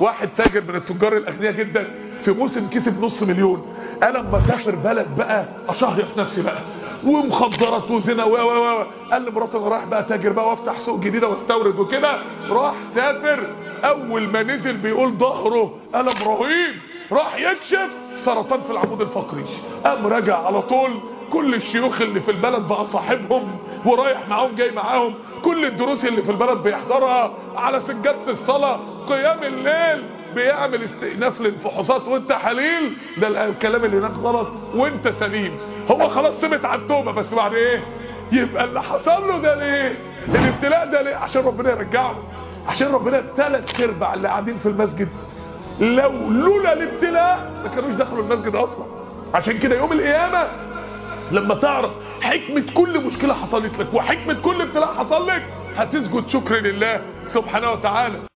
واحد تاجر من التجار الاغنياء جدا في موسم كسب نص مليون انا لما اسافر بلد بقى اشهيص نفسي بقى ومخدرات وزنا و و و قال لمراته انا رايح بقى تاجر بقى وافتح سوق جديده واستورد وكده راح سافر اول ما نزل بيقول ظهره الم رهيب راح يكشف سرطان في العمود الفقري قام راجع على طول كل الشيوخ اللي في البلد بقى صاحبهم ورايح معاهم جاي معاهم كل الدروس اللي في البلد بيحضرها على سجادة الصلاة قيام الليل بيعمل استئناف للفحوصات والتحاليل ده الكلام اللي هناك غلط وانت سليم هو خلاص سمت على التوبة بس بعد ايه يبقى اللي حصل له ده ليه الابتلاء ده ليه عشان ربنا يرجعه عشان ربنا ثلاث ارباع اللي قاعدين في المسجد لو لولا الابتلاء ما كانوش دخلوا المسجد اصلا عشان كده يوم القيامه لما تعرف حكمة كل مشكلة حصلت لك وحكمة كل ابتلاء حصل لك هتسجد شكر لله سبحانه وتعالى